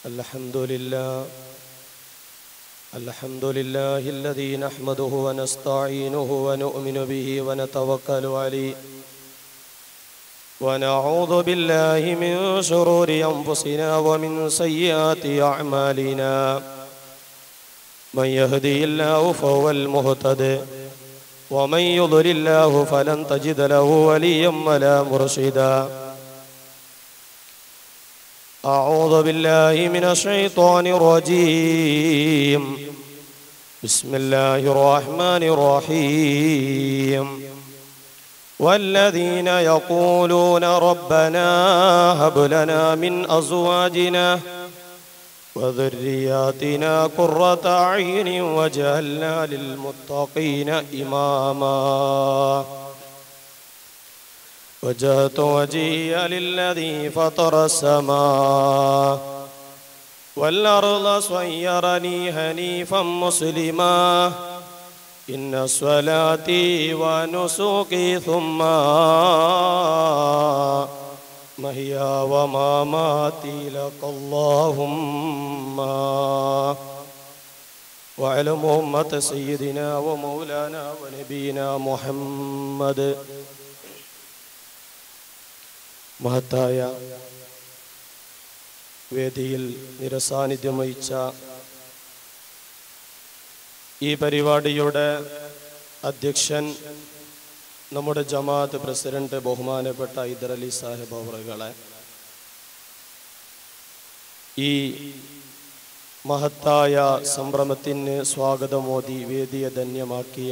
الحمد لله الحمد لله الذي نحمده ونستعينه ونؤمن به ونتوكل عليه ونعوذ بالله من شرور أنفسنا ومن سيئات أعمالنا من يهدي الله فهو المهتد ومن يضلل الله فلن تجد له وليا ولا مرشدا أعوذ بالله من الشيطان الرجيم بسم الله الرحمن الرحيم والذين يقولون ربنا هب لنا من أزواجنا وذرياتنا قرة أعين وجعلنا للمتقين إماما وجهت وجهي للذي فطر السماء والأرض صيرني هنيفا مسلما إن صلاتي ونسوقي ثم محيا ومماتي لك اللهم وعلم أمة سيدنا ومولانا ونبينا محمد മഹത്തായ വേദിയിൽ നിരസാന്നിധ്യം വഹിച്ച ഈ പരിപാടിയുടെ അധ്യക്ഷൻ നമ്മുടെ ജമാഅത്ത് പ്രസിഡന്റ് ബഹുമാനപ്പെട്ട ഇദർ അലി സാഹിബ് അവറുകളെ ഈ മഹത്തായ സംരംഭത്തിന് സ്വാഗതമോദി വേദിയെ ധന്യമാക്കിയ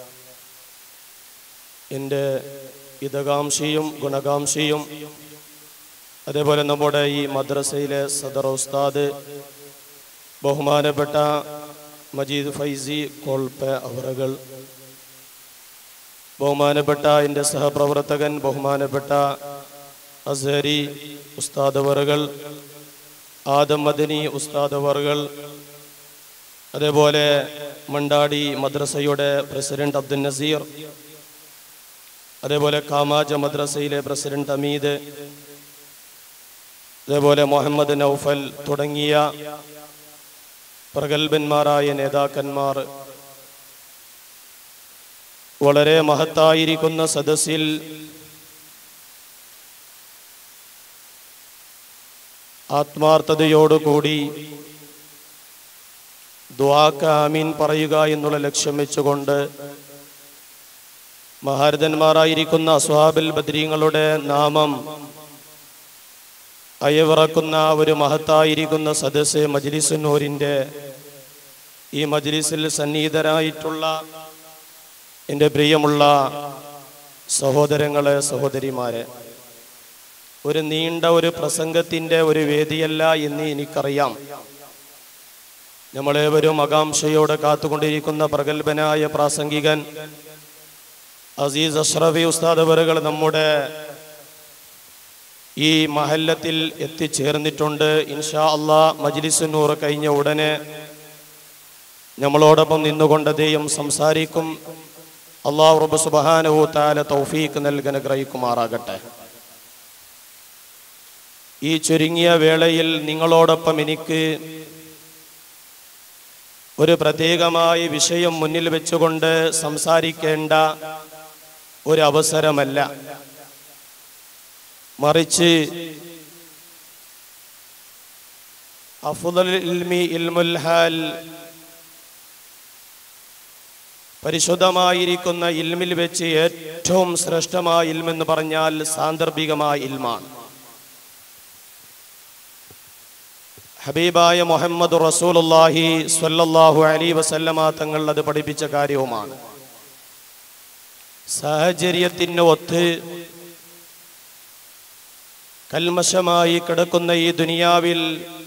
എൻ്റെ ഹിതകാംക്ഷിയും ഗുണകാംക്ഷിയും അതേപോലെ നമ്മുടെ ഈ മദ്രസയിലെ സദർ ഉസ്താദ് ബഹുമാനപ്പെട്ട മജീദ് ഫൈസി കോൾപ്പ അവറുകൾ ബഹുമാനപ്പെട്ട എൻ്റെ സഹപ്രവർത്തകൻ ബഹുമാനപ്പെട്ട അസരി ഉസ്താദ് അവറുകൾ ആദം മദനി ഉസ്താദ് അവറുകൾ അതേപോലെ മണ്ടാടി മദ്രസയുടെ പ്രസിഡന്റ് അബ്ദുൽ നസീർ അതേപോലെ കാമാജ മദ്രസയിലെ പ്രസിഡന്റ് അമീദ് അതേപോലെ മുഹമ്മദ് നൗഫൽ തുടങ്ങിയ പ്രഗത്ഭന്മാരായ നേതാക്കന്മാർ വളരെ മഹത്തായിരിക്കുന്ന സദസ്സിൽ ആത്മാർത്ഥതയോടുകൂടി ദ്വാക്ക് ആമീൻ പറയുക എന്നുള്ള ലക്ഷ്യം വെച്ചുകൊണ്ട് മഹാരഥന്മാരായിരിക്കുന്ന അസ്വാബിൽ ബദ്രീങ്ങളുടെ നാമം അയവിറക്കുന്ന ഒരു മഹത്തായിരിക്കുന്ന സദസ് മജ്ലിസുന്നൂരിൻ്റെ ഈ മജ്ലിസിൽ സന്നിഹിതരായിട്ടുള്ള എൻ്റെ പ്രിയമുള്ള സഹോദരങ്ങളെ സഹോദരിമാരെ ഒരു നീണ്ട ഒരു പ്രസംഗത്തിൻ്റെ ഒരു വേദിയല്ല എന്ന് എനിക്കറിയാം നമ്മളേവരും ആകാംക്ഷയോടെ കാത്തുകൊണ്ടിരിക്കുന്ന പ്രഗത്ഭനായ പ്രാസംഗികൻ അസീസ് അഷ്റഫി ഉസ്താദ് അവറുകൾ നമ്മുടെ ഈ മഹല്ലത്തിൽ എത്തിച്ചേർന്നിട്ടുണ്ട് ഇൻഷാ അള്ളാ മജ്ലിസുന്നൂർ കഴിഞ്ഞ ഉടനെ നമ്മളോടൊപ്പം നിന്നുകൊണ്ട് ദൈവം സംസാരിക്കും അള്ളാഹു റബ്ബ് സുബഹാനഹു താല തൗഫീഖ് നൽകന ഗ്രഹിക്കുമാറാകട്ടെ ഈ ചുരുങ്ങിയ വേളയിൽ നിങ്ങളോടൊപ്പം എനിക്ക് ഒരു പ്രത്യേകമായ വിഷയം മുന്നിൽ വെച്ചുകൊണ്ട് സംസാരിക്കേണ്ട ഒരു അവസരമല്ല മറിച്ച് അഫുദൽ ഇൽമി ഇൽമുൽ ഹാൽ പരിശുദ്ധമായിരിക്കുന്ന ഇൽമിൽ വെച്ച് ഏറ്റവും ശ്രേഷ്ഠമായ ഇൽമെന്ന് പറഞ്ഞാൽ സാന്ദർഭികമായ ഇൽമാണ് ഹബീബായ മുഹമ്മദ് റസൂലുല്ലാഹി സ്വല്ലല്ലാഹു അലൈ വസല്ലമ തങ്ങൾ അത് പഠിപ്പിച്ച കാര്യവുമാണ് സാഹചര്യത്തിന് ഒത്ത് കൽമശമായി കിടക്കുന്ന ഈ ദുനിയാവിൽ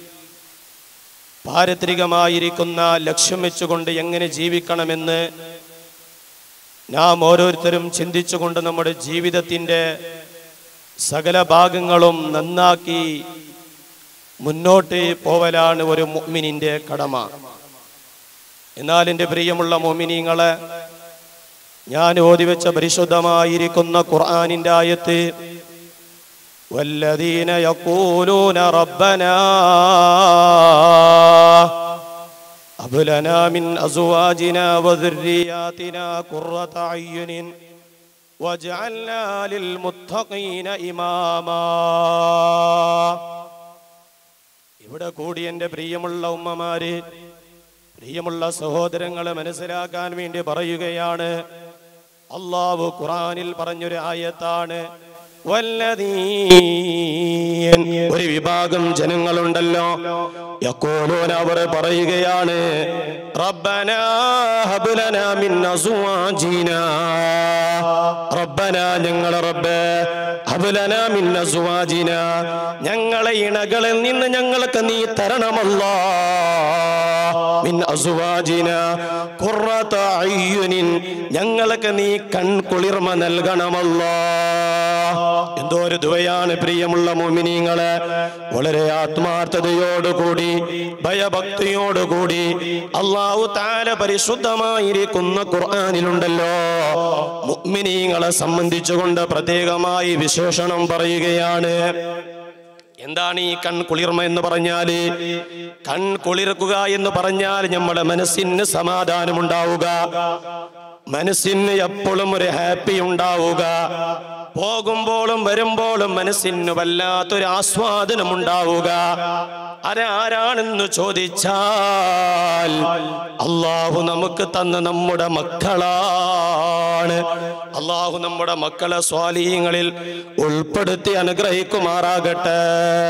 പാരത്രികമായിരിക്കുന്ന ലക്ഷ്യം വെച്ചുകൊണ്ട് എങ്ങനെ ജീവിക്കണമെന്ന് നാം ഓരോരുത്തരും ചിന്തിച്ചുകൊണ്ട് നമ്മുടെ ജീവിതത്തിൻ്റെ സകല ഭാഗങ്ങളും നന്നാക്കി മുന്നോട്ട് പോവലാണ് ഒരു മുഅ്മിനിന്റെ കടമ എന്നാൽ എൻ്റെ പ്രിയമുള്ള മോമിനിങ്ങളെ ഞാൻ ഓതിവെച്ച പരിശുദ്ധമായിരിക്കുന്ന ഖുർആനിന്റെ ആയത്ത് والذين يقولون ربنا لنا من أزواجنا وذرياتنا قرة أعين واجعلنا للمتقين إماما ഇവിടെ കൂടി എൻ്റെ പ്രിയമുള്ള ഉമ്മമാര് പ്രിയമുള്ള സഹോദരങ്ങളെ മനസ്സിലാക്കാൻ വേണ്ടി പറയുകയാണ് അള്ളാഹു ഖുറാനിൽ പറഞ്ഞൊരു ആയത്താണ് വല്ലദീൻ ഒരു വിഭാഗം ജനങ്ങളുണ്ടല്ലോ യഖൂലൂന അവർ പറയുകയാണ് റബ്ബന ഹബ് ലനാ മിൻ അസ്വാജിനാ റബ്ബന ഞങ്ങളെ റബ്ബ് ഹബ് ലനാ മിൻ അസ്വാജിനാ ഞങ്ങളെ ഇണകളിൽ നിന്ന് ഞങ്ങൾക്ക് നീ തരണമല്ലോ മിൻ അസുവാജിന ഖുർറത അയ്യുനിൻ ഞങ്ങൾക്ക് നീ കൺകുളിർമ നൽകണമല്ലോ എന്തോ ഒരു ദുവയാണ് പ്രിയമുള്ള മോമിനിങ്ങളെ വളരെ ആത്മാർത്ഥതയോടുകൂടി ഭയഭക്തിയോടുകൂടി അള്ളാഹു താര പരിശുദ്ധമായിരിക്കുന്ന ഖുർആാനിലുണ്ടല്ലോ മുഅ്മിനീങ്ങളെ സംബന്ധിച്ചുകൊണ്ട് പ്രത്യേകമായി വിശേഷണം പറയുകയാണ് എന്താണ് ഈ കൺ കുളിർമ എന്ന് പറഞ്ഞാല് കൺ കുളിർക്കുക എന്ന് പറഞ്ഞാൽ നമ്മുടെ മനസ്സിന് സമാധാനമുണ്ടാവുക മനസ്സിന് എപ്പോഴും ഒരു ഹാപ്പി ഉണ്ടാവുക പോകുമ്പോഴും വരുമ്പോഴും മനസ്സിന് വല്ലാത്തൊരു ആസ്വാദനം ഉണ്ടാവുക അതാരാണെന്ന് ചോദിച്ചാൽ അള്ളാഹു നമുക്ക് തന്ന നമ്മുടെ മക്കളാണ് അള്ളാഹു നമ്മുടെ മക്കളെ സ്വാലീയങ്ങളിൽ ഉൾപ്പെടുത്തി അനുഗ്രഹിക്കുമാറാകട്ടെ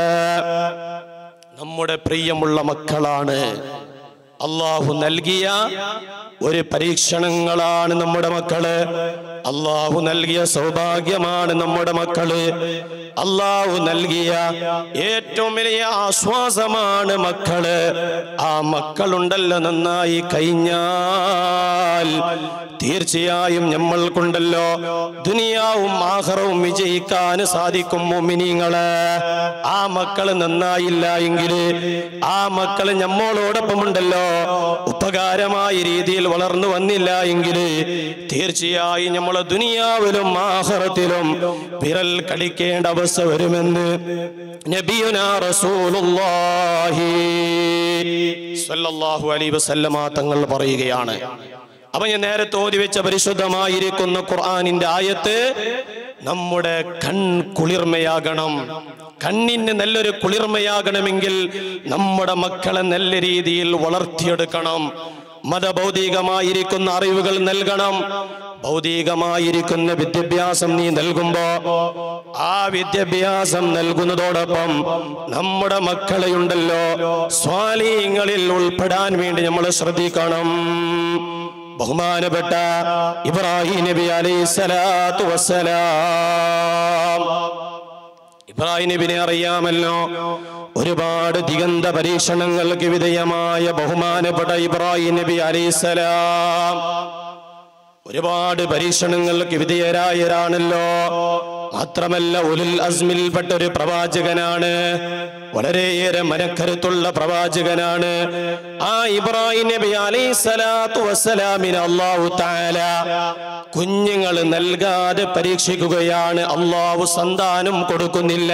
നമ്മുടെ പ്രിയമുള്ള മക്കളാണ് അള്ളാഹു നൽകിയ ഒരു പരീക്ഷണങ്ങളാണ് നമ്മുടെ മക്കള് അള്ളാഹു നൽകിയ സൗഭാഗ്യമാണ് നമ്മുടെ മക്കള് അള്ളാഹു നൽകിയ ഏറ്റവും വലിയ ആശ്വാസമാണ് മക്കള് ആ മക്കളുണ്ടല്ലോ നന്നായി കഴിഞ്ഞാൽ തീർച്ചയായും നമ്മൾക്കുണ്ടല്ലോ ദുനിയാവും ആഹ്റവും വിജയിക്കാൻ സാധിക്കും മോമിനിങ്ങള് ആ മക്കള് നന്നായില്ല എങ്കിൽ ആ മക്കള് നമ്മോടൊപ്പം ഉണ്ടല്ലോ ഉപകാരമായ രീതിയിൽ വളർന്നു വന്നില്ല എങ്കിൽ തീർച്ചയായും നമ്മളെ ദുനിയാവിലും ആഹ്റത്തിലും വിരൽ കടിക്കേണ്ട അവസ്ഥ വരുമെന്ന് നബിയുന റസൂലുള്ളാഹി സ്വല്ലല്ലാഹു അലൈഹി വസല്ലമ തങ്ങൾ പറയുകയാണ് അപ്പൊ ഞാൻ നേരത്തെ ഓതി വെച്ച പരിശുദ്ധമായിരിക്കുന്ന ഖുർആനിന്റെ ആയത്ത് നമ്മുടെ കൺ കുളിർമയാകണം കണ്ണിന് നല്ലൊരു കുളിർമയാകണമെങ്കിൽ നമ്മുടെ മക്കളെ നല്ല രീതിയിൽ വളർത്തിയെടുക്കണം മതഭൗതികമായിരിക്കുന്ന അറിവുകൾ നൽകണം ഭൗതികമായിരിക്കുന്ന വിദ്യാഭ്യാസം നീ നൽകുമ്പോ ആ വിദ്യാഭ്യാസം നൽകുന്നതോടൊപ്പം നമ്മുടെ മക്കളെയുണ്ടല്ലോ സ്വാലീങ്ങളിൽ ഉൾപ്പെടാൻ വേണ്ടി നമ്മൾ ശ്രദ്ധിക്കണം ബഹുമാനപ്പെട്ട ഇബ്രാഹിം നബി അലൈഹി സ്വലാത്തു വസ്സലാം ഇബ്രാഹിം നബിനെ അറിയാമല്ലോ ഒരുപാട് ദിഗന്ത പരീക്ഷണങ്ങൾക്ക് വിധേയമായ ബഹുമാനപ്പെട്ട ഇബ്രാഹിം നബി അലൈഹിസ്സലാം ഒരുപാട് പരീക്ഷണങ്ങൾക്ക് വിധേയരായരാണല്ലോ മാത്രമല്ല ഉലുൽ അസ്മിൽപ്പെട്ട ഒരു പ്രവാചകനാണ് വളരെയേറെ മനക്കരുത്തുള്ള പ്രവാചകനാണ് ആ ഇബ്രാഹിം നബി അലൈഹി സ്വലാത്തു വസ്സലാമിന് അള്ളാഹു താല കുഞ്ഞുങ്ങൾ നൽകാതെ പരീക്ഷിക്കുകയാണ് അള്ളാഹു സന്താനം കൊടുക്കുന്നില്ല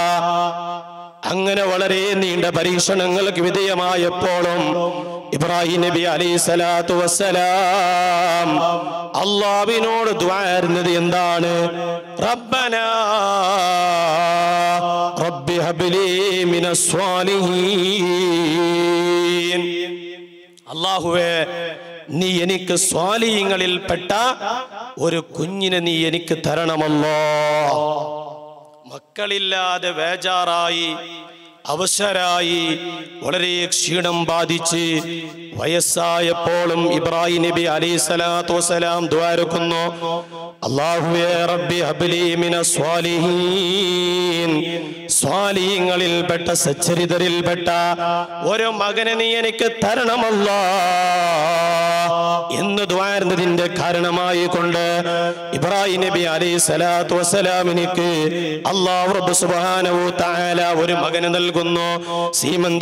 അങ്ങനെ വളരെ നീണ്ട പരീക്ഷണങ്ങൾക്ക് വിധേയമായപ്പോഴും ഇബ്രാഹിം നബി അലൈഹി സ്വലാത്തു വസ്സലാം അള്ളാവിനോട് ദ്വാരുന്നത് എന്താണ് റബ്ബന റബ്ബി ഹബ്ലി മിനസ് സ്വാലിഹീൻ അള്ളാഹുവേ നീ എനിക്ക് സ്വാലിയങ്ങളിൽപ്പെട്ട ഒരു കുഞ്ഞിനെ നീ എനിക്ക് തരണമല്ലോ മക്കളില്ലാതെ വേജാറായി അവശരായി വളരെ ക്ഷീണം ബാധിച്ച് വയസ്സായപ്പോഴും ഇബ്രാഹിം നബി അലൈഹി സ്വലാത്തു വസ്സലാം ദ്വാരക്കുന്നു അള്ളാഹുവേ റബ്ബി ഹബ്ലി മിന സ്വാലിഹീൻ സ്വാലിഹീങ്ങളിൽപ്പെട്ട സച്ചരിതരിൽപ്പെട്ട ഒരു മകനെ നീ എനിക്ക് തരണമല്ലോ എന്ന് ദ്വാരുന്നതിന്റെ കാരണമായി കൊണ്ട് ഇബ്രാഹിം നബി അലൈഹി സ്വലാത്തു വസ്സലാമിനിക്ക് അള്ളാഹു റബ്ബ് സുബ്ഹാനഹു തആല ഒരു മകന് നൽകുന്നു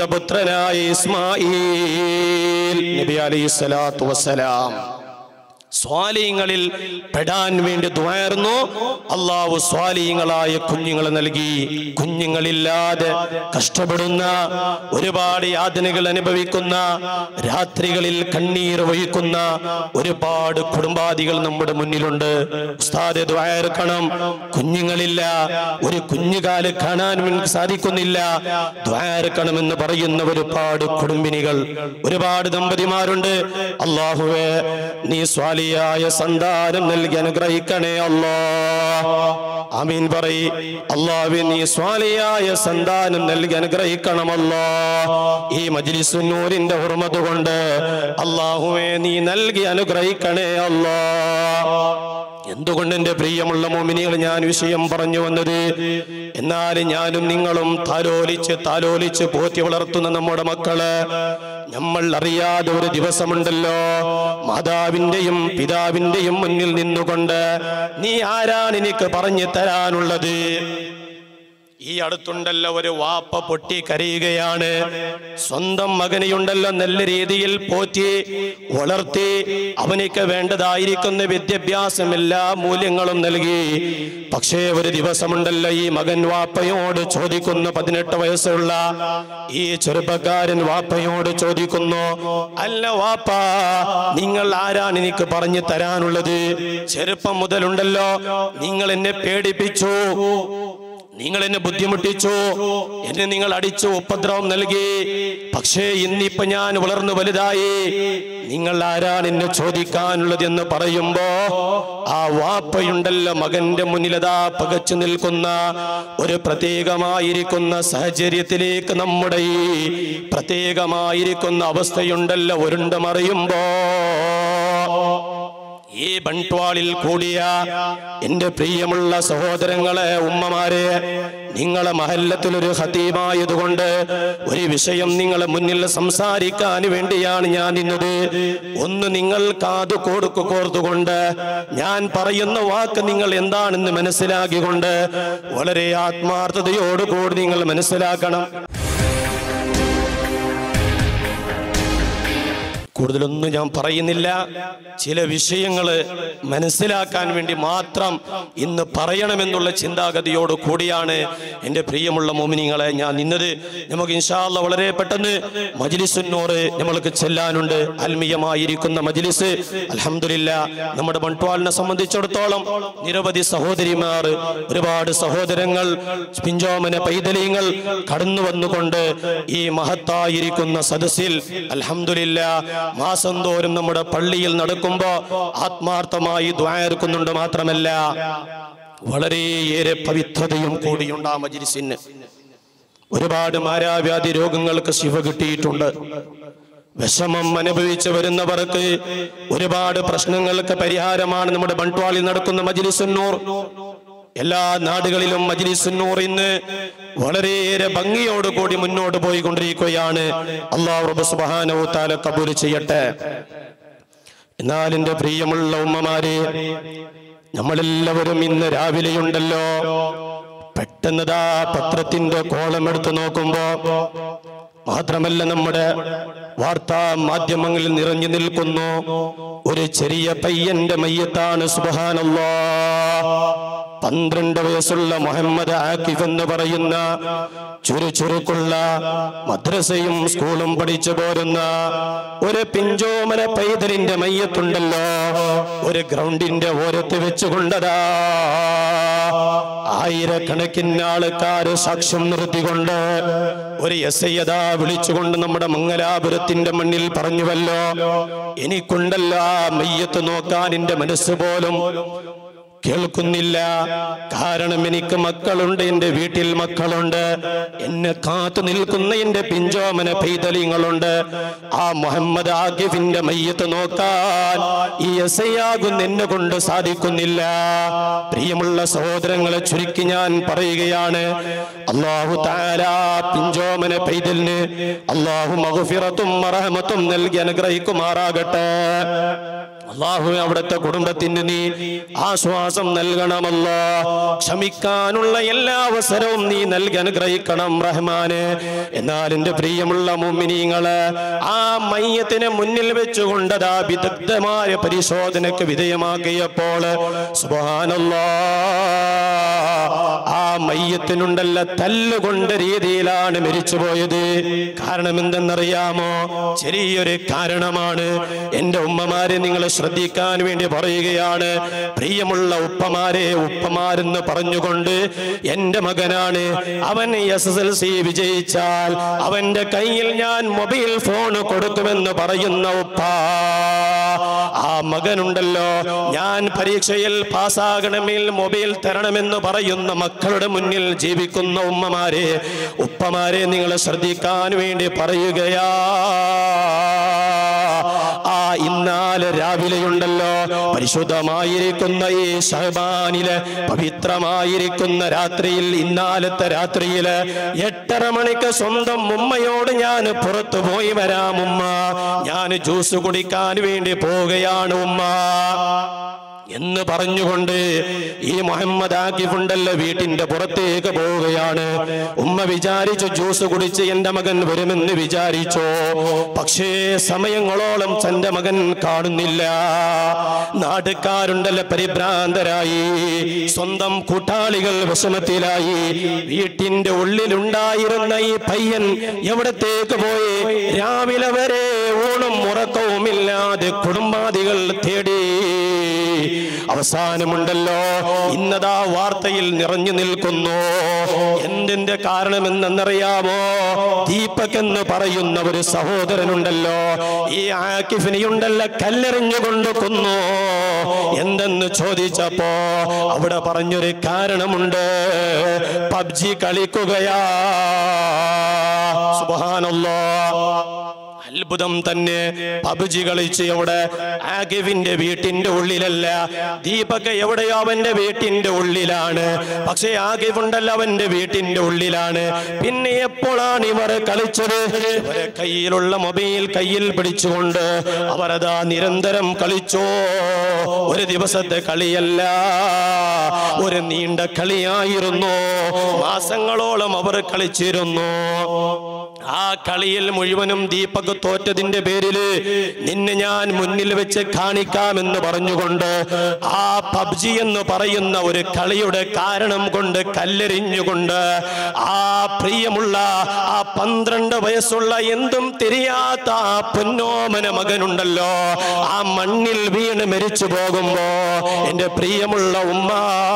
സീമന്തപുത്രനായ ഇസ്മായിൽ നബി അലൈഹി സ്വലാത്തു വസ്സലാം സ്വാലിയങ്ങളിൽ പെടാൻ വേണ്ടി ദ്വാർന്നു അള്ളാഹു സ്വാലിയങ്ങളായ കുഞ്ഞുങ്ങളെ നൽകി കുഞ്ഞുങ്ങളില്ലാതെ കഷ്ടപ്പെടുന്ന ഒരുപാട് യാതനകൾ അനുഭവിക്കുന്ന രാത്രികളിൽ കണ്ണീർ വഹിക്കുന്ന ഒരുപാട് കുടുംബാദികൾ നമ്മുടെ മുന്നിലുണ്ട് ഉസ്താദെ ദ്വാർക്കണം കുഞ്ഞുങ്ങളില്ല ഒരു കുഞ്ഞുകാല് കാണാൻ വേണ്ടി സാധിക്കുന്നില്ല ദ്വാരക്കണമെന്ന് പറയുന്ന ഒരുപാട് കുടുംബിനികൾ ഒരുപാട് ദമ്പതിമാരുണ്ട് അള്ളാഹുവേ നീ സ്വാലിയായ സന്താനം നൽകി അനുഗ്രഹിക്കണേ അല്ലാ അമീൻ പറയി അള്ളാഹുവെ നീ സ്വാലിയായ സന്താനം നൽകി അനുഗ്രഹിക്കണമല്ലോ ഈ മജ്ലിസുന്നൂരിന്റെ ഹുർമത്ത് കൊണ്ട് അള്ളാഹുവെ നീ നൽകി അനുഗ്രഹിക്കണേ അല്ലാ എന്തുകൊണ്ട് എന്റെ പ്രിയമുള്ള മോമിനികൾ ഞാൻ വിഷയം പറഞ്ഞു വന്നത് എന്നാൽ ഞാനും നിങ്ങളും താലോലിച്ച് താലോലിച്ച് പോറ്റി വളർത്തുന്ന നമ്മുടെ മക്കള് നമ്മൾ അറിയാതെ ഒരു ദിവസമുണ്ടല്ലോ മാതാവിന്റെയും പിതാവിന്റെയും മുന്നിൽ നിന്നുകൊണ്ട് നീ ആരാണ് എനിക്ക് പറഞ്ഞു തരാനുള്ളത് ഈ അടുത്തുണ്ടല്ലോ ഒരു വാപ്പ പൊട്ടി കരയുകയാണ് സ്വന്തം മകനെയുണ്ടല്ലോ നല്ല രീതിയിൽ പോറ്റി വളർത്തി അവനിക്ക് വേണ്ടതായിരിക്കുന്ന വിദ്യാഭ്യാസം എല്ലാ മൂല്യങ്ങളും നൽകി പക്ഷേ ഒരു ദിവസമുണ്ടല്ലോ ഈ മകൻ വാപ്പയോട് ചോദിക്കുന്നു പതിനെട്ട് വയസ്സുള്ള ഈ ചെറുപ്പക്കാരൻ വാപ്പയോട് ചോദിക്കുന്നു അല്ല വാപ്പ നിങ്ങൾ ആരാണ് എനിക്ക് പറഞ്ഞു തരാനുള്ളത് ചെറുപ്പം മുതലുണ്ടല്ലോ നിങ്ങൾ എന്നെ പേടിപ്പിച്ചു നിങ്ങൾ എന്നെ ബുദ്ധിമുട്ടിച്ചു എന്നെ നിങ്ങൾ അടിച്ചു ഉപദ്രവം നൽകി പക്ഷേ ഇന്നിപ്പോ ഞാൻ വളർന്നു വലുതായി നിങ്ങൾ ആരാണ് എന്നെ ചോദിക്കാനുള്ളത് എന്ന് പറയുമ്പോ ആ വാപ്പയുണ്ടല്ലോ മകന്റെ മുന്നിലതാ പകച്ചു നിൽക്കുന്ന ഒരു പ്രത്യേകമായിരിക്കുന്ന സാഹചര്യത്തിലേക്ക് നമ്മുടെ ഈ പ്രത്യേകമായിരിക്കുന്ന അവസ്ഥയുണ്ടല്ലോ ഉരുണ്ട് മറിയുമ്പോ ഈ ബൺട്വാളിൽ കൂടിയ എന്റെ പ്രിയമുള്ള സഹോദരങ്ങളെ ഉമ്മമാരെ നിങ്ങളെ മഹല്ലത്തിൽ ഒരു ഹതീമായതുകൊണ്ട് ഒരു വിഷയം നിങ്ങളെ മുന്നിൽ സംസാരിക്കാൻ വേണ്ടിയാണ് ഞാൻ നിന്നത് ഒന്ന് നിങ്ങൾ കാതു കൊടുക്കു കോർത്തുകൊണ്ട് ഞാൻ പറയുന്ന വാക്ക് നിങ്ങൾ എന്താണെന്ന് മനസ്സിലാക്കിക്കൊണ്ട് വളരെ ആത്മാർത്ഥതയോടുകൂടി നിങ്ങൾ മനസ്സിലാക്കണം കൂടുതലൊന്നും ഞാൻ പറയുന്നില്ല ചില വിഷയങ്ങൾ മനസ്സിലാക്കാൻ വേണ്ടി മാത്രം ഇന്ന് പറയണമെന്നുള്ള ചിന്താഗതിയോട് കൂടിയാണ് എൻ്റെ പ്രിയമുള്ള മോമിനിങ്ങളെ ഞാൻ നിന്നത് നമുക്ക് ഇൻഷാല്ല വളരെ പെട്ടെന്ന് മജ്ലിസുന്നോറ് നമ്മൾക്ക് ചെല്ലാനുണ്ട് ആത്മീയമായിരിക്കുന്ന മജ്ലിസ് അലഹമില്ല നമ്മുടെ മൺട്വാളിനെ സംബന്ധിച്ചിടത്തോളം നിരവധി സഹോദരിമാർ ഒരുപാട് സഹോദരങ്ങൾ പിഞ്ചോമന പൈതലയങ്ങൾ കടന്നു വന്നുകൊണ്ട് ഈ മഹത്തായിരിക്കുന്ന സദസ്സിൽ അലഹമില്ല മാസം തോറും നമ്മുടെ പള്ളിയിൽ നടക്കുമ്പോ ആത്മാർത്ഥമായി ദ്വായർക്കുന്നുണ്ട് മാത്രമല്ല വളരെയേറെ പവിത്രതയും കൂടിയുണ്ട് ആ മജിരിസിന് ഒരുപാട് മാരാവ്യാധി രോഗങ്ങൾക്ക് ശിവ കിട്ടിയിട്ടുണ്ട് വിഷമം അനുഭവിച്ചു വരുന്നവർക്ക് ഒരുപാട് പ്രശ്നങ്ങൾക്ക് പരിഹാരമാണ് നമ്മുടെ ബൺട്വാളിൽ നടക്കുന്ന മജിലിസുന്നൂർ എല്ലാ നാടുകളിലും മജ്ലിസുന്നൂർ ഇന്ന് വളരെയേറെ ഭംഗിയോടുകൂടി മുന്നോട്ട് പോയിക്കൊണ്ടിരിക്കുകയാണ് അള്ളാഹു റബ്ബ് സുബ്ഹാനഹു തആല കബൂൽ ചെയ്യട്ടെ എന്നാൽ എൻ്റെ പ്രിയമുള്ള ഉമ്മമാരെ നമ്മളെല്ലാവരും ഇന്ന് രാവിലെയുണ്ടല്ലോ പെട്ടെന്നതാ പത്രത്തിന്റെ കോളം എടുത്തു നോക്കുമ്പോ മാത്രമല്ല നമ്മുടെ വാർത്താ മാധ്യമങ്ങളിൽ നിറഞ്ഞു നിൽക്കുന്നു ഒരു ചെറിയ പയ്യന്റെ മയ്യത്താണ് സുബഹാനല്ലാ പന്ത്രണ്ട് വയസ്സുള്ള മുഹമ്മദ് ആക്കിഫ് എന്ന് പറയുന്ന ചുറുചുറുക്കുള്ള മദ്രസയും സ്കൂളും പഠിച്ചു പോരുന്ന ഒരു പിഞ്ചോമന പൈതലിന്റെ മയ്യത്തുണ്ടല്ലോ ഒരു ഗ്രൗണ്ടിന്റെ ഓരത്ത് വെച്ചുകൊണ്ടതാ ആയിരക്കണക്കിന് ആൾക്കാര് സാക്ഷ്യം നിർത്തിക്കൊണ്ട് ഒരു എസ് ഐ വിളിച്ചുകൊണ്ട് നമ്മുടെ മംഗലാപുരത്തിന്റെ മണ്ണിൽ പറഞ്ഞുവല്ലോ എനിക്കുണ്ടല്ലോ ആ മയ്യത്ത് നോക്കാൻ എന്റെ മനസ്സ് പോലും കേൾക്കുന്നില്ല കാരണം എനിക്ക് മക്കളുണ്ട് എന്റെ വീട്ടിൽ മക്കളുണ്ട് എന്നെ കാത്തു നിൽക്കുന്ന എന്റെ പിഞ്ചോമന പൈതലിങ്ങളുണ്ട് ആ മുഹമ്മദ് ആകിഫിന്റെ മയ്യത്ത് നോക്കാൻ ഈ എസ് ആകുന്ന എന്നെ കൊണ്ട് സാധിക്കുന്നില്ല പ്രിയമുള്ള സഹോദരങ്ങളെ ചുരുക്കി ഞാൻ പറയുകയാണ് അള്ളാഹു താല പിഞ്ചോമന പൈതലിന് അള്ളാഹു മഹഫിറത്തും മറഹമത്തും നൽകി അനുഗ്രഹിക്കുമാറാകട്ടെ അള്ളാഹു അവിടുത്തെ കുടുംബത്തിന് നീ ആശ്വാസം നൽകണമല്ല ക്ഷമിക്കാനുള്ള എല്ലാ അവസരവും നീ നൽകി അനുഗ്രഹിക്കണം റഹ്മാന് എന്നാൽ എന്റെ പ്രിയമുള്ള മുമ്മിനീങ്ങള് ആ മയ്യത്തിനെ മുന്നിൽ വെച്ചുകൊണ്ടതാ വിദഗ്ധമായ പരിശോധനയ്ക്ക് വിധേയമാക്കിയപ്പോൾ സുബാനല്ലാ ആ മയ്യത്തിനുണ്ടല്ല തല്ലുകൊണ്ട രീതിയിലാണ് മരിച്ചുപോയത് കാരണം എന്തെന്നറിയാമോ ചെറിയൊരു കാരണമാണ് എന്റെ ഉമ്മമാരെ നിങ്ങൾ ശ്രദ്ധിക്കാൻ വേണ്ടി പറയുകയാണ് പ്രിയമുള്ള ഉപ്പമാരെ ഉപ്പമാരെന്ന് പറഞ്ഞുകൊണ്ട് എന്റെ മകനാണ് അവൻ എസ് എസ് എൽ സി വിജയിച്ചാൽ അവന്റെ കയ്യിൽ ഞാൻ മൊബൈൽ ഫോൺ കൊടുക്കുമെന്ന് പറയുന്ന ഉപ്പ ആ മകനുണ്ടല്ലോ ഞാൻ പരീക്ഷയിൽ പാസ്സാകണമെങ്കിൽ മൊബൈൽ തരണമെന്ന് പറയുന്ന മക്കളുടെ മുന്നിൽ ജീവിക്കുന്ന ഉമ്മമാരെ ഉപ്പമാരെ നിങ്ങൾ ശ്രദ്ധിക്കാൻ വേണ്ടി പറയുകയാ ആ ഇന്നാല് രാവിലെയുണ്ടല്ലോ പരിശുദ്ധമായിരിക്കുന്ന ഈ ഷഹബാനില് പവിത്രമായിരിക്കുന്ന രാത്രിയിൽ ഇന്നാലത്തെ രാത്രിയില് എട്ടര മണിക്ക് സ്വന്തം ഉമ്മയോട് ഞാൻ പുറത്തു പോയി വരാം ഉമ്മ ഞാൻ ജ്യൂസ് കുടിക്കാൻ വേണ്ടി പോവുകയാണ് ഉമ്മ എന്ന് പറഞ്ഞുകൊണ്ട് ഈ മുഹമ്മദ് ആക്കിഫുണ്ടല്ലോ വീട്ടിന്റെ പുറത്തേക്ക് പോവുകയാണ് ഉമ്മ വിചാരിച്ചു ജ്യൂസ് കുടിച്ച് എന്റെ മകൻ വരുമെന്ന് വിചാരിച്ചോ പക്ഷേ സമയങ്ങളോളം തന്റെ മകൻ കാണുന്നില്ല നാട്ടുകാരുണ്ടല്ലോ പരിഭ്രാന്തരായി സ്വന്തം കൂട്ടാളികൾ വിഷമത്തിലായി വീട്ടിന്റെ ഉള്ളിലുണ്ടായിരുന്ന ഈ പയ്യൻ എവിടത്തേക്ക് പോയി രാവിലെ വരെ ഊണും ഉറക്കവുമില്ലാതെ കുടുംബാദികൾ തേടി അവസാനമുണ്ടല്ലോ ഇന്നതാ വാർത്തയിൽ നിറഞ്ഞു നിൽക്കുന്നു എന്തിന്റെ കാരണം എന്തെന്നറിയാമോ ദീപക് എന്ന് പറയുന്ന ഒരു സഹോദരനുണ്ടല്ലോ ഈ ആക്കിഫിനെയുണ്ടല്ലോ കല്ലെറിഞ്ഞുകൊണ്ട് കൊന്നു എന്തെന്ന് ചോദിച്ചപ്പോ അവിടെ പറഞ്ഞൊരു കാരണമുണ്ട് പബ്ജി കളിക്കുകയാ സുബാനല്ലോ അത്ഭുതം തന്നെ പബ്ജി കളിച്ച് എവിടെ ആഗിവിന്റെ വീട്ടിന്റെ ഉള്ളിലല്ല ദീപക് എവിടെയോ അവന്റെ വീട്ടിന്റെ ഉള്ളിലാണ് പക്ഷെ ആഗിവുണ്ടല്ലോ അവന്റെ വീട്ടിന്റെ ഉള്ളിലാണ് പിന്നെ എപ്പോഴാണ് ഇവർ കളിച്ചത് ഇവരെ കയ്യിലുള്ള മൊബൈൽ കയ്യിൽ പിടിച്ചുകൊണ്ട് അവരതാ നിരന്തരം കളിച്ചോ ഒരു ദിവസത്തെ കളിയല്ല ഒരു നീണ്ട കളിയായിരുന്നു മാസങ്ങളോളം അവർ കളിച്ചിരുന്നു ആ കളിയിൽ മുഴുവനും ദീപക് തോറ്റതിന്റെ പേരില് നിന്നെ ഞാൻ മുന്നിൽ വെച്ച് കാണിക്കാമെന്ന് പറഞ്ഞുകൊണ്ട് ആ പബ്ജി എന്ന് പറയുന്ന ഒരു കളിയുടെ കാരണം കൊണ്ട് കല്ലെറിഞ്ഞുകൊണ്ട് ആ പ്രിയമുള്ള ആ പന്ത്രണ്ട് വയസ്സുള്ള എന്തും തിരിയാത്ത ആ പൊന്നോമന മകനുണ്ടല്ലോ ആ മണ്ണിൽ വീണ് മരിച്ചു പോകുമ്പോ എന്റെ പ്രിയമുള്ള ഉമ്മ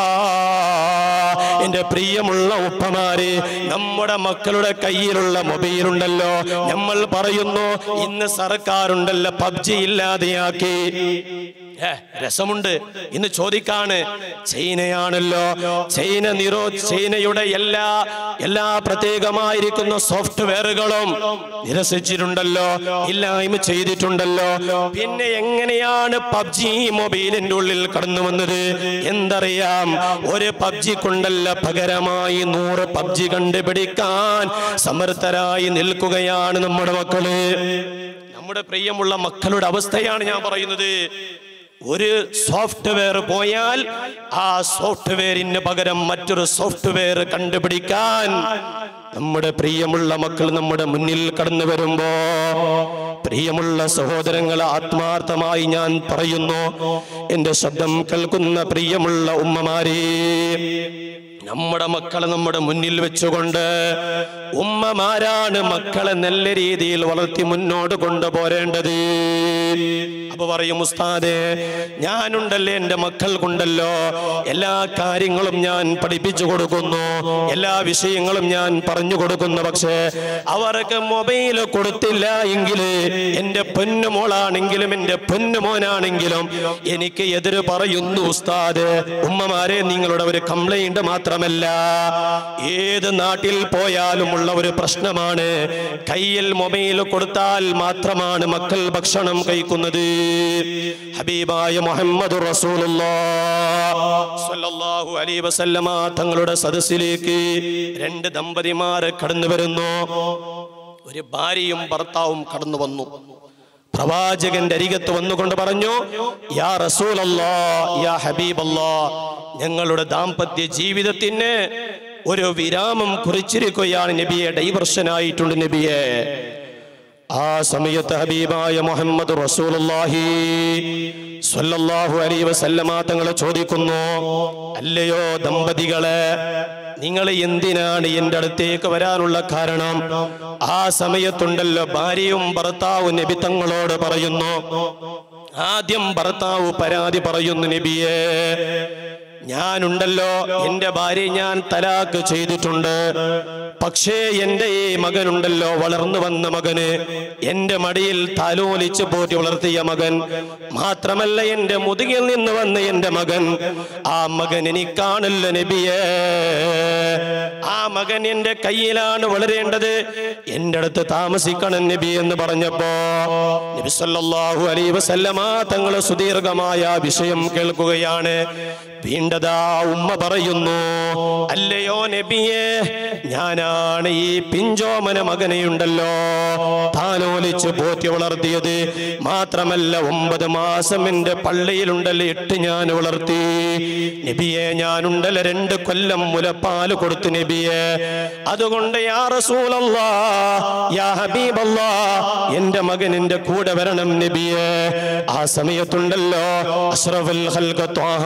എന്റെ പ്രിയമുള്ള ഉപ്പമാരെ നമ്മുടെ മക്കളുടെ കയ്യിലുള്ള മൊബൈൽ ഉണ്ടല്ലോ നമ്മൾ പറയുന്നു ഇന്ന് സർക്കാരുണ്ടല്ലോ പബ്ജി ഇല്ലാതെയാക്കി ഏ, രസമുണ്ട് ഇന്ന് ചോദിക്കാണ് ചൈനയാണല്ലോ ചൈന നിരോ ചൈനയുടെ എല്ലാ എല്ലാ പ്രത്യേകമായിരിക്കുന്ന സോഫ്റ്റ്വെയറുകളും നിരസിച്ചിട്ടുണ്ടല്ലോ ഇല്ലായ്മ ചെയ്തിട്ടുണ്ടല്ലോ പിന്നെ എങ്ങനെയാണ് പബ്ജി മൊബൈലിന്റെ ഉള്ളിൽ കടന്നു വന്നത് എന്തറിയാം ഒരു പബ്ജി കൊണ്ടല്ല പകരമായി നൂറ് പബ്ജി കണ്ടുപിടിക്കാൻ സമർത്ഥരായി നിൽക്കുകയാണ് നമ്മുടെ മക്കള് നമ്മുടെ പ്രിയമുള്ള മക്കളുടെ അവസ്ഥയാണ് ഞാൻ പറയുന്നത് ഒരു സോഫ്റ്റ്വെയർ പോയാൽ ആ സോഫ്റ്റ്വെയറിന് പകരം മറ്റൊരു സോഫ്റ്റ്വെയർ കണ്ടുപിടിക്കാൻ നമ്മുടെ പ്രിയമുള്ള മക്കൾ നമ്മുടെ മുന്നിൽ കടന്നു വരുമ്പോ പ്രിയമുള്ള സഹോദരങ്ങൾ ആത്മാർത്ഥമായി ഞാൻ പറയുന്നു എന്റെ ശബ്ദം കേൾക്കുന്ന പ്രിയമുള്ള ഉമ്മമാരെ നമ്മുടെ മക്കളെ നമ്മുടെ മുന്നിൽ വെച്ചുകൊണ്ട് ഉമ്മമാരാണ് മക്കളെ നല്ല രീതിയിൽ വളർത്തി മുന്നോട്ട് കൊണ്ടുപോരേണ്ടത് അപ്പൊ പറയും ഉസ്താദെ ഞാനുണ്ടല്ലേ എൻ്റെ മക്കൾക്കുണ്ടല്ലോ എല്ലാ കാര്യങ്ങളും ഞാൻ പഠിപ്പിച്ചു കൊടുക്കുന്നു എല്ലാ വിഷയങ്ങളും ഞാൻ പറഞ്ഞു കൊടുക്കുന്നു പക്ഷേ അവർക്ക് മൊബൈൽ കൊടുത്തില്ല എങ്കിൽ എൻ്റെ പൊന്നുമോളാണെങ്കിലും എൻ്റെ പൊന്നുമോനാണെങ്കിലും എനിക്ക് എതിര് പറയുന്നു ഉസ്താദ് ഉമ്മമാരെ നിങ്ങളുടെ ഒരു കംപ്ലൈന്റ് മാത്രമല്ല ഏത് നാട്ടിൽ പോയാലും ഉള്ള ഒരു പ്രശ്നമാണ് കയ്യിൽ മൊബൈൽ കൊടുത്താൽ മാത്രമാണ് മക്കൾ ഭക്ഷണം കഴിക്കുന്നത് ഹബീബായ മുഹമ്മദ് റസൂലുള്ളാഹു അലൈഹി വസല്ലമ തങ്ങളുടെ സദസ്സിലേക്ക് രണ്ട് ദമ്പതിമാർ കടന്നു വരുന്നു ഒരു ഭാര്യയും ഭർത്താവും കടന്നു വന്നു പ്രവാചകന്റെ അരികത്ത് വന്നുകൊണ്ട് പറഞ്ഞു യാ റസൂലല്ലാ യാ ഹബീബല്ലാ ഞങ്ങളുടെ ദാമ്പത്യ ജീവിതത്തിന് ഒരു വിരാമം കുറിച്ചിരിക്കുകയാണ് നബിയെ ഡൈവർഷനായിട്ടുണ്ട് നബിയെ ആ സമയത്ത് ഹബീബായ മുഹമ്മദ് റസൂലുള്ളാഹി സ്വല്ലല്ലാഹു അലൈഹി വസല്ലമ തങ്ങളെ ചോദിക്കുന്നു അല്ലയോ ദമ്പതികളെ നിങ്ങൾ എന്തിനാണ് എൻ്റെ അടുത്തേക്ക് വരാനുള്ള കാരണം ആ സമയത്തുണ്ടല്ലോ ഭാര്യയും ഭർത്താവും നബി തങ്ങളോട് പറയുന്നു ആദ്യം ഭർത്താവ് പരാതി പറയുന്നു നബിയെ ഞാനുണ്ടല്ലോ എൻ്റെ ഭാര്യ ഞാൻ തലാക്ക് ചെയ്തിട്ടുണ്ട് പക്ഷേ എൻ്റെ ഈ മകനുണ്ടല്ലോ വളർന്നു വന്ന മകന് എൻ്റെ മടിയിൽ താലോലിച്ച് പോറ്റി വളർത്തിയ മകൻ മാത്രമല്ല എൻ്റെ മുതുകിൽ നിന്ന് വന്ന എൻ്റെ മകൻ ആ മകൻ എനിക്കാണല്ല നബിയേ ആ മകൻ എൻ്റെ കയ്യിലാണ് വളരേണ്ടത് എൻ്റെ അടുത്ത് താമസിക്കണം നബി എന്ന് പറഞ്ഞപ്പോ നബി സല്ലല്ലാഹു അലൈഹി വസല്ലമ തങ്ങൾ സുദീർഘമായ ആ വിഷയം കേൾക്കുകയാണ് വീണ്ടതാ ഉമ്മ പറയുന്നു അല്ലയോ നബിയെ ഞാനാണ് ഈ പിഞ്ചോമന മകനെയുണ്ടല്ലോ താലോലിച്ച് പോറ്റി വളർത്തിയത് മാത്രമല്ല ഒമ്പത് മാസം എന്റെ പള്ളിയിലുണ്ടല്ലോ എട്ട് ഞാൻ വളർത്തി നബിയെ ഞാനുണ്ടല്ലോ രണ്ട് കൊല്ലം മുലപ്പാല് കൊടുത്തു നബിയെ അതുകൊണ്ട് യാ റസൂലല്ലാ യാ ഹബീബല്ലാ എന്റെ മകൻ എന്റെ കൂടെ വരണം നബിയെ ആ സമയത്തുണ്ടല്ലോ അഷ്റഫുൽ ഖൽഖ ത്വാഹ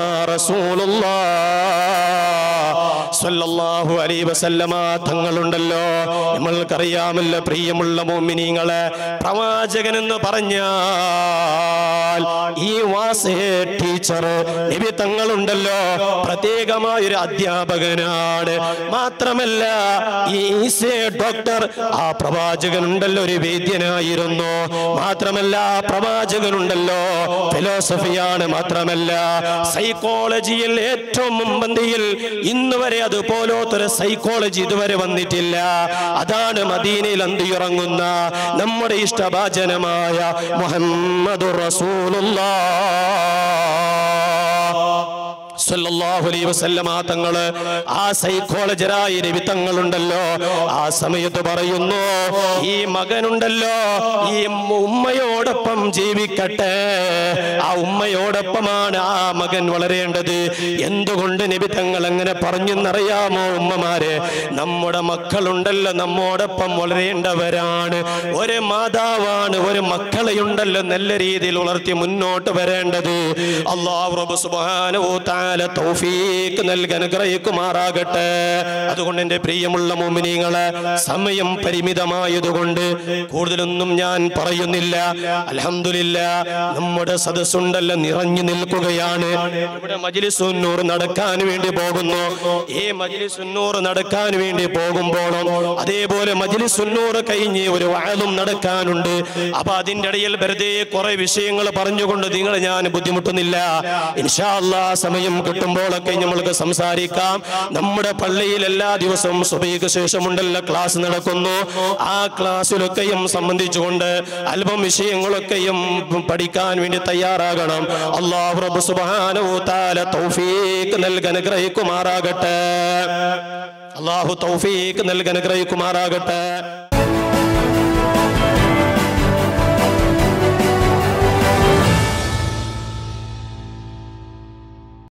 റസൂലുള്ളാഹ് സ്വല്ലല്ലാഹു അലൈഹി വസല്ലമ തങ്ങളുണ്ടല്ലോ നമ്മൾക്കറിയാമല്ലോ പ്രിയമുള്ള മോമിനിങ്ങളെ പ്രവാചകൻ എന്ന് പറഞ്ഞാൽ ഈ വാസേ ടീച്ചർ നബി തങ്ങളുണ്ടല്ലോ പ്രത്യേകമായ ഒരു അധ്യാപകനാണ് മാത്രമല്ല ഈ ഈസേ ഡോക്ടർ ആ പ്രവാചകനുണ്ടല്ലോ ഒരു വേദ്യനായിരുന്നു മാത്രമല്ല ആ പ്രവാചകനുണ്ടല്ലോ ഫിലോസഫിയാണ് മാത്രമല്ല സൈക്കോളജിയിൽ ഏറ്റവും മുമ്പന്തിയിൽ ഇന്ന് വരെ അതുപോലത്തൊരു സൈക്കോളജി ഇതുവരെ വന്നിട്ടില്ല അതാണ് മദീനയിൽ അന്തിയിറങ്ങുന്ന നമ്മുടെ ഇഷ്ടഭാജനമായ മുഹമ്മദ് റസൂലുള്ള സല്ലല്ലാഹു അലൈഹി വസല്ലമ തങ്ങള് ആ സൈക്കോളജറായ നബി തങ്ങളുണ്ടല്ലോ ആ സമയത്ത് പറയുന്നു ഈ മകനുണ്ടല്ലോ ഈ ഉമ്മയോടൊപ്പം ജീവിക്കട്ടെ ആ ഉമ്മയോടൊപ്പമാണ് ആ മകൻ വളരേണ്ടത് എന്തുകൊണ്ട് നബി തങ്ങൾ അങ്ങനെ പറഞ്ഞെന്നറിയാമോ ഉമ്മമാരെ നമ്മുടെ മക്കളുണ്ടല്ലോ നമ്മോടൊപ്പം വളരേണ്ടവരാണ് ഒരു മാതാവാണ് ഒരു മക്കളെയുണ്ടല്ലോ നല്ല രീതിയിൽ വളർത്തി മുന്നോട്ട് വരേണ്ടത് അള്ളാഹു റബ്ബ് സുബ്ഹാനഹു തആല തൗഫീക്ക് നൽകി അനുഗ്രഹിക്കുമാറാകട്ടെ അതുകൊണ്ട് എൻ്റെ പ്രിയമുള്ള മോമിനിങ്ങളെ സമയം പരിമിതമായതുകൊണ്ട് കൂടുതലൊന്നും ഞാൻ പറയുന്നില്ല അൽഹംദുലില്ല നമ്മുടെ സദസ്സുണ്ടല്ലോ നിറഞ്ഞു നിൽക്കുകയാണ് ഇവിടെ മജ്ലിസുന്നൂർ നടക്കാൻ വേണ്ടി പോകുന്നു ഈ മജ്ലിസുന്നൂർ നടക്കാൻ വേണ്ടി പോകുമ്പോഴും അതേപോലെ മജ്ലിസുന്നൂർ കഴിഞ്ഞ് ഒരു വാഴും നടക്കാനുണ്ട് അപ്പൊ അതിന്റെ ഇടയിൽ വെറുതെ കുറെ വിഷയങ്ങൾ പറഞ്ഞുകൊണ്ട് നിങ്ങൾ ഞാൻ ബുദ്ധിമുട്ടുന്നില്ല ഇൻഷാ അല്ലാ സമയം കിട്ടുമ്പോഴൊക്കെ നമ്മൾക്ക് സംസാരിക്കാം നമ്മുടെ പള്ളിയിൽ എല്ലാ ദിവസവും സുബൈക്ക് ശേഷമുണ്ടല്ലോ ക്ലാസ് നടക്കുന്നു ആ ക്ലാസ്സിലൊക്കെയും സംബന്ധിച്ചുകൊണ്ട് അല്പം വിഷയങ്ങളൊക്കെയും പഠിക്കാൻ വേണ്ടി തയ്യാറാകണം അള്ളാഹു റബ്ബ് സുബ്ഹാനഹു തആല തൗഫീഖ് നൽകി അനുഗ്രഹിക്കുമാറാകട്ടെ അള്ളാഹു തൗഫീഖ് നൽകി അനുഗ്രഹിക്കുമാറാകട്ടെ